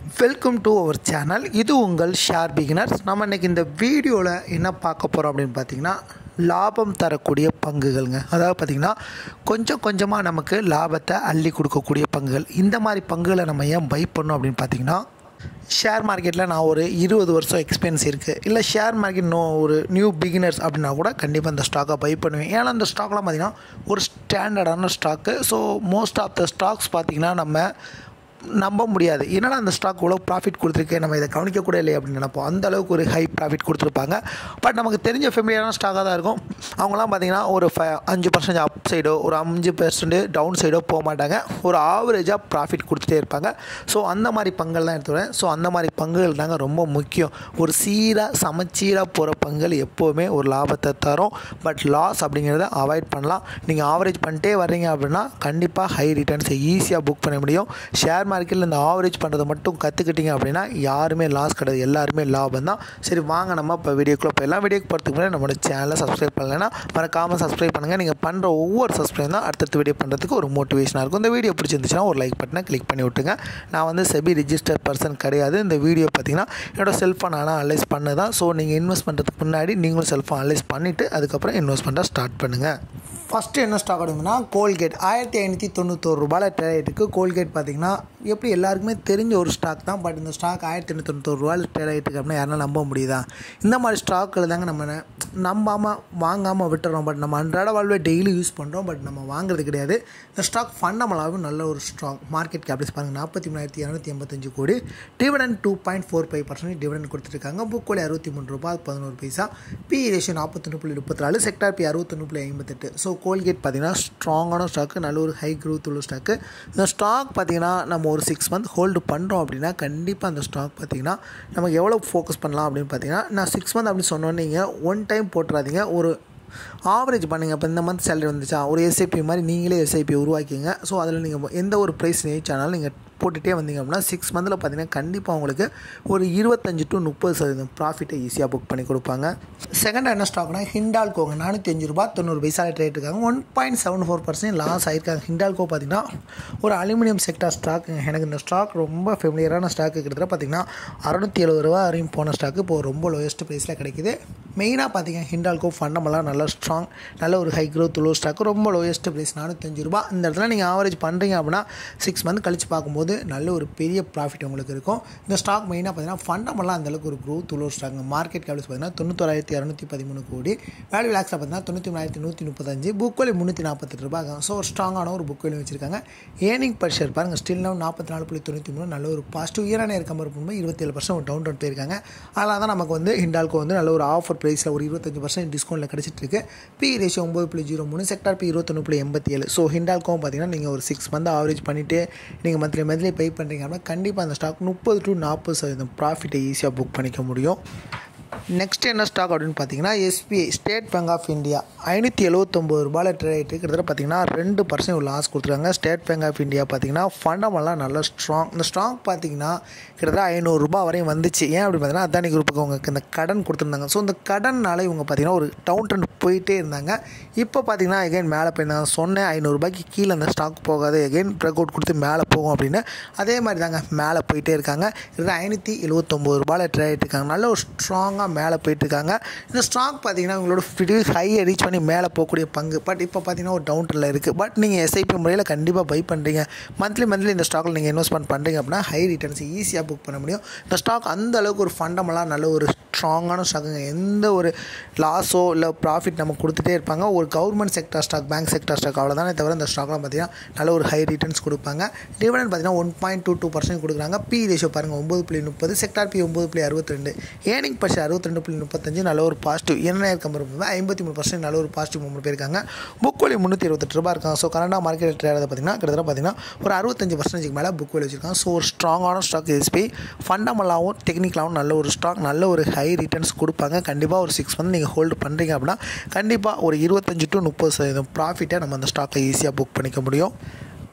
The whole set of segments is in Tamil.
வெல்கம் டு அவர் சேனல் இது உங்கள் ஷேர் பிகினர்ஸ் நம்ம இன்றைக்கி இந்த வீடியோவில் என்ன பார்க்க போகிறோம் அப்படின்னு பார்த்தீங்கன்னா லாபம் தரக்கூடிய பங்குகள்ங்க அதாவது பார்த்திங்கன்னா கொஞ்சம் கொஞ்சமாக நமக்கு லாபத்தை அள்ளி கொடுக்கக்கூடிய பங்குகள் இந்த மாதிரி பங்குகளை நம்ம ஏன் பை பண்ணோம் அப்படின்னு பார்த்தீங்கன்னா ஷேர் மார்க்கெட்டில் நான் ஒரு இருபது வருஷம் எக்ஸ்பீரியன்ஸ் இருக்குது இல்லை ஷேர் மார்க்கெட் நோ ஒரு நியூ பிகினர்ஸ் அப்படின்னா கூட கண்டிப்பாக இந்த ஸ்டாக்கை பை பண்ணுவேன் ஏன்னா இந்த ஸ்டாக்லாம் பார்த்திங்கன்னா ஒரு ஸ்டாண்டர்டான stock so most of the stocks பார்த்திங்கன்னா நம்ம நம்ப முடியாது என்னடா அந்த ஸ்டாக் இவ்வளோ ப்ராஃபிட் கொடுத்துருக்கு நம்ம இதை கவனிக்க கூட இல்லை அப்படின்னு நினைப்போம் அந்த அளவுக்கு ஒரு ஹை ப்ராஃபிட் கொடுத்துருப்பாங்க பட் நமக்கு தெரிஞ்ச ஃபெமிலியரான ஸ்டாக்காக தான் இருக்கும் அவங்களாம் பார்த்திங்கன்னா ஒரு ஃபை அஞ்சு பர்சன்டேஜ் அப் சைடோ ஒரு அஞ்சு பர்சன்ட் டவுன் சைடோ போக மாட்டாங்க ஒரு ஆவரேஜாக ப்ராஃபிட் கொடுத்துட்டே இருப்பாங்க ஸோ அந்த மாதிரி பங்குகள் தான் எடுத்துக்கிறேன் ஸோ அந்த மாதிரி பங்குகள் தாங்க ரொம்ப முக்கியம் ஒரு சீராக சமச்சீராக போகிற பங்குகள் எப்போவுமே ஒரு லாபத்தை தரும் பட் லாஸ் அப்படிங்கிறத அவாய்ட் பண்ணலாம் நீங்கள் ஆவரேஜ் பண்ணிட்டே வர்றீங்க அப்படின்னா கண்டிப்பாக ஹை ரிட்டர்ன்ஸை ஈஸியாக புக் பண்ண முடியும் ஷேர் மார்க்கெட்டில் இந்த ஆவரேஜ் பண்ணுறதை மட்டும் கற்றுக்கிட்டீங்க அப்படின்னா யாருமே லாஸ் கிடையாது எல்லாருமே லாபம் தான் சரி வாங்க நம்ம இப்போ வீடியோக்குள்ளே போயிடலாம் வீடியோக்கு போகிறதுக்கு முன்னாடி நம்மளோட சேனலை சப்ஸ்கிரைப் பண்ணலைன்னா மறக்காமல் சப்ஸ்கிரைப் பண்ணுங்கள் நீங்கள் பண்ணுற ஒவ்வொரு சப்ஸ்கிரைப் தான் அடுத்தடுத்த வீடியோ பண்ணுறதுக்கு ஒரு மோட்டிவேஷனாக இருக்கும் இந்த வீடியோ பிடிச்சிருந்துச்சுன்னா ஒரு லைக் பட்டனை கிளிக் பண்ணி விட்டுங்க நான் வந்து செபி ரிஜிஸ்டர் பர்சன் கிடையாது இந்த வீடியோ பார்த்தீங்கன்னா என்னோடய செல்ஃபை நானாக அனலைஸ் பண்ண தான் ஸோ நீங்கள் இன்வெஸ்ட் பண்ணுறதுக்கு முன்னாடி நீங்களும் செல்ஃபை அனலைஸ் பண்ணிவிட்டு அதுக்கப்புறம் இன்வெஸ்ட் பண்ண ஸ்டார்ட் பண்ணுங்கள் ஃபஸ்ட்டு என்ன ஸ்டாக் எடுங்கன்னா கோல்கேட் ஆயிரத்தி ஐநூற்றி தொண்ணூத்தோரு ரூபாயில் ட்ரேட் ஆகிட்டு கோல்கேட் பார்த்தீங்கன்னா எப்படி எல்லாருக்குமே தெரிஞ்ச ஒரு ஸ்டாக் தான் பட் இந்த ஸ்டாக் ஆயிரத்தி எண்ணூற்றி தொண்ணூத்தோரு ரூபாயில் ட்ரேட் ஆகிட்டு இருக்கு அப்படின்னா யாரும் நம்ப முடியுதா இந்த மாதிரி ஸ்டாக்கில் தாங்க நம்ம நம்பாமல் வாங்காமல் விட்டுறோம் பட் நம்ம அன்றாட வாழ்வை டெய்லி யூஸ் பண்ணுறோம் பட் நம்ம வாங்குறது கிடையாது இந்த ஸ்டாக் ஃபண்டமெண்டாகவும் நல்ல ஒரு ஸ்டாக் மார்க்கெட் கேபிள்ஸ் பாருங்கள் நாற்பத்தி மூணாயிரத்தி இரநூத்தி எண்பத்தஞ்சு கோடி dividend two point four five percent dividend கொடுத்துருக்காங்க புக் கோலி அறுபத்தி மூணு ரூபாய் பதினோரு பைசா பி ரேஷியோ நாற்பத்தொன்று புள்ளி முப்பத்தி நாலு செக்டார் பி அறுபத்தொன்று புள்ளி ஐம்பத்தெட்டு ஸோ கோல்கேட் பார்த்தீங்கன்னா ஸ்ட்ராங்கான ஸ்டாக்கு நல்ல ஒரு ஹை க்ரோத் உள்ள ஸ்டாக்கு இந்த ஸ்டாக் பார்த்தீங்கன்னா நம்ம ஒரு சிக்ஸ் மந்த் ஹோல்டு பண்ணுறோம் அப்படின்னா கண்டிப்பாக அந்த ஸ்டாக் பார்த்தீங்கன்னா நமக்கு எவ்வளோ ஃபோக்கஸ் பண்ணலாம் அப்படின்னு பார்த்தீங்கன்னா நான் சிக்ஸ் மந்த் அப்படின்னு சொன்னோன்னே நீங்கள் ஒன் டைம் போட்டுறாதீங்க ஒரு ஆவரேஜ் பண்ணுங்கள் இப்போ இந்த மந்த் சேலரி வந்துச்சா ஒரு எஸ்ஐபி மாதிரி நீங்களே எஸ்ஐபி உருவாக்கிங்க ஸோ அதில் நீங்கள் எந்த ஒரு ப்ரைஸ் நேச்சானாலும் நீங்கள் போட்டுகிட்டே வந்தீங்க அப்படின்னா சிக்ஸ் மந்தில் பார்த்தீங்கன்னா கண்டிப்பாக உங்களுக்கு ஒரு இருபத்தஞ்சி டு முப்பது சதவீதம் ப்ராஃபிட்டை ஈஸியாக புக் பண்ணி கொடுப்பாங்க செகண்ட் என்ன ஸ்டாக்னா ஹிண்டால்கோங்க நானூற்றி அஞ்சு ரூபா தொண்ணூறு பைசா ரேட் இருக்காங்க one point seven four percent loss ஆகிருக்காங்க ஹிண்டால்கோ பார்த்தீங்கன்னா ஒரு அலுமினியம் செக்டார் ஸ்டாக்குங்க எனக்கு இந்த ஸ்டாக் ரொம்ப ஃபெமிலியரான ஸ்டாக்கு கிட்டத்தட்ட பார்த்தீங்கன்னா அறநூற்றி எழுபது ரூபா வரையும் போன ஸ்டாக்கு இப்போ ரொம்ப லோயஸ்ட் ப்ரைஸில் கிடைக்குது மெயினாக பார்த்தீங்கன்னா ஹிண்டால்கோ ஃபண்டமெல்லாம் நல்ல ஸ்ட்ராங் நல்ல ஒரு ஹை க்ரோத் உள்ள ஸ்டாக்கு ரொம்ப லோயஸ்ட் ப்ரைஸ் நானூற்றஞ்சு ரூபா இந்த இடத்துல நீங்கள் ஆவரேஜ் பண்ணுறீங்க அப்படின்னா சிக்ஸ் மந்த் கழிச்சு பார்க்கும்போது நல்ல ஒரு பெரிய ப்ராஃபிட் உங்களுக்கு இருக்கும் இந்த ஸ்டாக் மெயினாக பார்த்தீங்கன்னா ஃபண்டமெல்லாம் அந்தளவுக்கு ஒரு க்ரோத் உள்ள ஸ்டாக் மார்க்கெட் கேபிள்ஸ் பார்த்தீங்கன்னா தொண்ணூத்தொராயிரத்தி இரநூத்தி பதிமூணு கோடி வேல்யூ லேக்ஸில் பார்த்தீங்கன்னா தொண்ணூற்றி மூணாயிரத்தி நூற்றி முப்பத்தஞ்சு புக் வேலி முந்நூற்றி நாற்பத்தெட்டு ரூபாய் ஸோ ஒரு ஸ்ட்ராங்கான ஒரு புக் வேலி வச்சிருக்காங்க ஏர்னிங் பர் ஷேர் பாருங்கள் ஸ்டில் நவ் நாற்பத்தி நாலு புள்ளி தொண்ணூற்றி மூணு நல்ல ஒரு பாசிட்டிவ் இயரான இருக்க மாதிரி பண்ணும்போது இருபத்தேழு பர்சன்ட் டவுன் டவுன் போயிருக்காங்க அதனால தான் நமக்கு வந்து ஹிண்டால்கோ வந்து நல்ல ஒரு ஆஃபர் ப்ரைஸில் ஒரு இருபத்தஞ்சு பர்சன்ட் டிஸ்கவுண்ட்டில் கிடச்சிட்டு இருக்கு பி ரேஷியோ ஒம்பது புள்ளி ஜீரோ மூணு செக்டார் பி இருபத்தொன்று புள்ளி எண்பத்தி ஏழு ஸோ ஹிண்டால்கோவும் பார்த்தீங்கன்னா நீங்கள் ஒரு சிக்ஸ் மந்த் ஆவரேஜ் பண்ணிவிட்டு நீங்கள் மந்த்லி மந்த்லி பே பண்ணுறீங்க அப்படின்னா கண்டிப்பாக அந்த ஸ்டாக் முப்பது டு நாற்பது சதவீதம் ப்ராஃபிட்டை ஈஸியாக புக் பண்ணிக்க முடியும் நெக்ஸ்ட் என்ன ஸ்டாக் அப்படின்னு பார்த்தீங்கன்னா SBI State Bank of India ஐநூற்றி எழுபத்தொம்பது ரூபாயில் ட்ரேட் கிட்டத்தட்ட பார்த்தீங்கன்னா ரெண்டு பர்சன்ட் லாஸ் கொடுத்துருக்காங்க ஸ்டேட் பேங்க் ஆஃப் இந்தியா பார்த்தீங்கன்னா ஃபண்டமெல்லாம் நல்ல ஸ்ட்ராங் இந்த ஸ்டாக் பார்த்தீங்கன்னா கிட்டத்தட்ட ஐநூறுரூபா வரையும் வந்துச்சு ஏன் அப்படின்னு பார்த்தீங்கன்னா அதானி குரூப்புக்கு உங்களுக்கு இந்த கடன் கொடுத்துருந்தாங்க ஸோ இந்த கடன்னால இவங்க பார்த்தீங்கன்னா ஒரு டவுன் ட்ரெண்ட் போயிட்டே இருந்தாங்க இப்போ பார்த்தீங்கன்னா எகைன் மேலே போயிருந்தாங்க சொன்னேன் ஐநூறுரூபாய்க்கு கீழே அந்த ஸ்டாக் போகாது எகைன் ப்ரெக் அவுட் கொடுத்து மேலே போகும் அப்படின்னு அதே மாதிரி தாங்க மேலே போயிட்டே இருக்காங்க இது ஐநூற்றி எழுபத்தொம்பது ரூபாயில் ட்ரேட் இருக்காங்க நல்ல ஒரு ஸ்ட்ராங்காக மேலே போயிட்டுருக்காங்க இந்த ஸ்டாக் பார்த்தீங்கன்னா உங்களோட ஃபிடி ஹையை ரீச் பண்ணி மேலே போகக்கூடிய பங்கு பட் இப்போ பார்த்தீங்கன்னா ஒரு டவுன் ட்ரெண்டில் இருக்குது பட் நீங்கள் எஸ்ஐபி முறையில் கண்டிப்பாக பை பண்ணுறீங்க மந்த்லி மந்த்லி இந்த ஸ்டாக்கில் நீங்கள் இன்வெஸ்ட்மெண்ட் பண்ணுறீங்க அப்படின்னா ஹை ரிட்டர்ன்ஸ் ஈஸியாக புக் பண்ண முடியும் இந்த ஸ்டாக் அந்த அளவுக்கு ஒரு ஃபண்டமெல்லாம் நல்ல ஒரு ஸ்ட்ராங்கான ஸ்டாக்குங்க எந்த ஒரு லாஸோ இல்லை ப்ராஃபிட் நம்ம கொடுத்துட்டே இருப்பாங்க ஒரு government sector stock bank sector stock அவ்வளோதானே தவிர இந்த ஸ்டாக்லாம் பார்த்தீங்கன்னா நல்ல ஒரு ஹை ரிட்டர்ன்ஸ் கொடுப்பாங்க டிவிடன் பார்த்தீங்கன்னா one point two two percent கொடுக்குறாங்க பி ரேஷியோ பாருங்கள் ஒம்பது புள்ளி முப்பது செக்டார் பி ஒம்பது புள்ளி அறுபத்தி ரெண்டு ஏர்னிங் பர்சன்ட் அறுபத்தி ரெண்டு புள்ளி முப்பத்தஞ்சு நல்ல ஒரு பாசிட்டிவ் என்ன இருக்க ஐம்பத்தி மூணு பர்சன்ட் நல்ல ஒரு பாசிட்டிவ் மூமெண்ட் போயிருக்காங்க புக் வேலி முந்நூற்றி இருபத்தெட்டு ரூபா இருக்காங்க ஸோ கனடா மார்க்கெட் ட்ரேட் பார்த்தீங்கன்னா கிட்டத்தட்ட பார்த்தீங்கன்னா ஒரு அறுபத்தஞ்சு பர்சன்டேஜ் மேலே புக் வேலி வச்சிருக்காங்க ஸோ ஒரு ஸ்ட்ராங்கான ஸ்டாக் எஸ்பி ஃபண்டமெண்டாகவும் டெக்னிக்கலாகவும் நல்ல ஒரு ஸ்டாக் நல்ல ஒரு ஹை ரிட்டர்ன்ஸ் கொடுப்பாங்க கண்டிப்பாக ஒரு சிக்ஸ் மந்த் நீங்கள் ஹோல்டு பண்ணுறீங்க அப்படின்னா கண்டிப்பாக ஒரு இருபத்தஞ்சி டு முப்பது சதவீதம் ப்ராஃபிட்டை நம்ம அந்த ஸ்டாக்கை ஈஸியாக புக் பண்ணிக்க முடியும்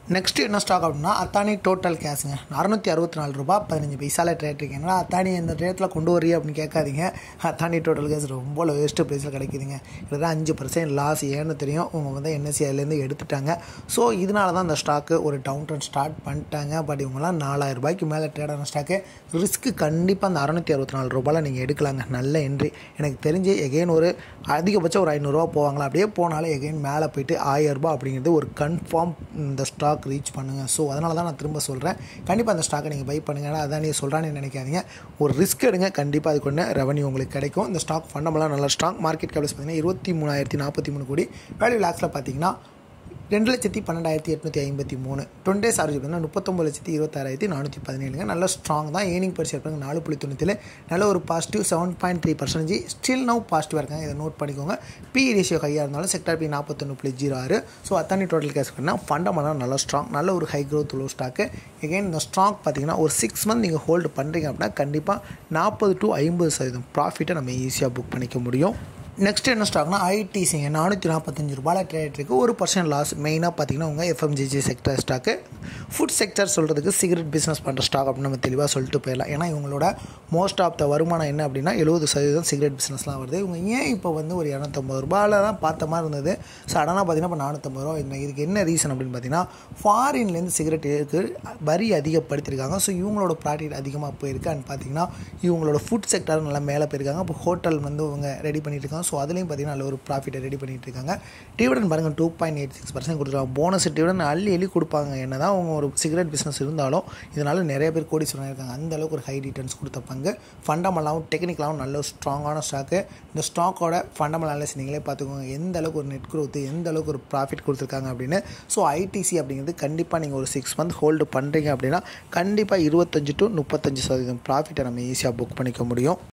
நெக்ஸ்ட் என்ன ஸ்டாக் அப்படின்னா அத்தானி டோட்டல் கேஸுங்க அறநூற்றி அறுபத்தி நாலு ரூபா பதினஞ்சு பைசால ட்ரேட் இருக்கு என்னடா அத்தானி இந்த ரேட்டில் கொண்டு வரியா அப்படின்னு கேட்காதீங்க அத்தானி டோட்டல் கேஸ் ரொம்ப லோயஸ்ட்டு ப்ரைஸில் கிடைக்குதுங்க கிட்டத்தட்ட அஞ்சு பர்சன்ட் லாஸ் ஏன்னு தெரியும் அவங்க வந்து என்எஸ்சிஐலேருந்து எடுத்துட்டாங்க ஸோ இதனால தான் அந்த ஸ்டாக்கு ஒரு டவுன் ட்ரெண்ட் ஸ்டார்ட் பண்ணிட்டாங்க பட் இவங்கலாம் நாலாயிரம் ரூபாய்க்கு மேலே ட்ரேட் ஆன ஸ்டாக்கு ரிஸ்க்கு கண்டிப்பாக அந்த அறநூற்றி அறுபத்தி நாலு ரூபாயில் நீங்கள் எடுக்கலாங்க நல்ல என்ட்ரி எனக்கு தெரிஞ்சு எகெயின் ஒரு அதிகபட்சம் ஒரு ஐநூறுரூவா போவாங்களா அப்படியே போனாலும் எகெயின் மேலே போயிட்டு ஆயிரம் ரூபாய் அப்படிங்கிறது ஒரு கன்ஃபார்ம் இந்த ஸ்டாக் ரீச் பண்ணுங்கள் ஸோ அதனால தான் நான் திரும்ப சொல்கிறேன் கண்டிப்பாக அந்த ஸ்டாக்கை நீங்கள் பை பண்ணுங்கள் அதான் நீ சொல்கிறான்னு நினைக்காதீங்க ஒரு ரிஸ்க் எடுங்க கண்டிப்பாக அதுக்கு ஒன்று ரெவன்யூ உங்களுக்கு கிடைக்கும் இந்த ஸ்டாக் ஃபண்டமெல்லாம் நல்ல ஸ்ட்ராங் மார்க்கெட் கேபிள்ஸ் பார்த்தீங்கன்னா இருபத்தி மூணாயிரத்தி நாற்பத்தி மூணு கோடி வேல்யூ லேக்ஸில் பார்த்தீங்கன்னா ரெண்டு லட்சத்தி பன்னெண்டாயிரத்தி எட்நூற்றி ஐம்பத்தி மூணு டுவெண்ட்டி டேஸ் ஆர்ஜி பார்த்தீங்கன்னா முப்பத்தொம்பது லட்சத்தி இருபத்தாறாயிரத்தி நானூற்றி பதினேழுங்க நல்ல ஸ்ட்ராங் தான் ஏர்னிங் பர் ஷேர் பாருங்க நாலு புள்ளி தொண்ணூற்றில் நல்ல ஒரு positive seven point three percentage still now பாசிட்டிவாக இருக்காங்க இதை நோட் பண்ணிக்கோங்க பி ரேஷியோ ஹையாக இருந்தாலும் செக்டர் பி நாற்பத்தொன்று புள்ளி ஜீரோ ஆறு ஸோ அத்தானி டோட்டல் கேஸ் பண்ணால் ஃபண்டமெல்லாம் நல்ல ஸ்ட்ராங் நல்ல ஒரு ஹை க்ரோத் உள்ள ஸ்டாக்கு எகைன் இந்த ஸ்ட்ராக் பார்த்தீங்கன்னா ஒரு சிக்ஸ் மந்த் நீங்கள் ஹோல்டு பண்ணுறீங்க அப்படின்னா கண்டிப்பாக நாற்பது டு ஐம்பது சதவீதம் ப்ராஃபிட்டை நம்ம ஈஸியாக புக் பண்ணிக்க முடியும் நெக்ஸ்ட் என்ன ஸ்டாக்னா ஐடிசிங்க நானூற்றி நாற்பத்தஞ்சு ரூபாயில் ட்ரேட் இருக்குது ஒரு பர்சன்ட் லாஸ் மெயினாக பார்த்தீங்கன்னா உங்கள் FMCG sector stock food sector சொல்கிறதுக்கு சிகரெட் பிஸ்னஸ் பண்ணுற ஸ்டாக் அப்படின்னு நம்ம தெளிவாக சொல்லிட்டு போயிடலாம் ஏன்னா இவங்களோட மோஸ்ட் ஆஃப் த வருமானம் என்ன அப்படின்னா எழுபது சதவீதம் சிகரெட் பிஸ்னஸ்லாம் வருது இவங்க ஏன் இப்போ வந்து ஒரு இரநூத்தம்பது ரூபாயில் தான் பார்த்த மாதிரி இருந்தது சடனாக பார்த்தீங்கன்னா இப்போ நானூற்றம்பது ரூபா இந்த இதுக்கு என்ன ரீசன் அப்படின்னு பார்த்தீங்கன்னா ஃபாரின்லேருந்து சிகரெட்டுக்கு வரி அதிகப்படுத்தியிருக்காங்க ஸோ இவங்களோட ப்ராஃபிட் அதிகமாக போயிருக்கு அண்ட் பார்த்தீங்கன்னா இவங்களோட ஃபுட் செக்டர் நல்லா மேலே போயிருக்காங்க இப்போ ஹோட்டல் வந்து இவங்க ரெடி பண்ணிட்டு இருக்காங்க ஸோ அதுலேயும் பார்த்தீங்கன்னா நல்ல ஒரு ப்ராஃபிட்டை ரெடி பண்ணிட்டு இருக்காங்க டிவிடன் பாருங்கள் two point eight six percent கொடுத்துருக்காங்க போனஸ் டிவிடன் அள்ளி அள்ளி கொடுப்பாங்க என்ன தான் அவங்க ஒரு சிகரெட் பிஸ்னஸ் இருந்தாலும் இதனால் நிறைய பேர் கோடி இருக்காங்க அந்த அளவுக்கு ஒரு ஹை ரிட்டர்ன்ஸ் கொடுத்த பங்கு ஃபண்டமெண்டாகவும் டெக்னிக்கலாகவும் நல்ல ஒரு ஸ்ட்ராங்கான ஸ்டாக்கு இந்த ஸ்டாக்கோட ஃபண்டமெண்டல் அனாலிஸ் நீங்களே பார்த்துக்கோங்க எந்த அளவுக்கு ஒரு நெட் growth எந்த அளவுக்கு ஒரு ப்ராஃபிட் கொடுத்துருக்காங்க அப்படின்னு ஸோ ஐடிசி அப்படிங்கிறது கண்டிப்பாக நீங்கள் ஒரு சிக்ஸ் மந்த் ஹோல்டு பண்ணுறீங்க அப்படின்னா கண்டிப்பாக இருபத்தஞ்சு டு முப்பத்தஞ்சு சதவீதம் ப்ராஃபிட்டை நம்ம ஈஸியாக புக் பண்ணிக்க முடியும்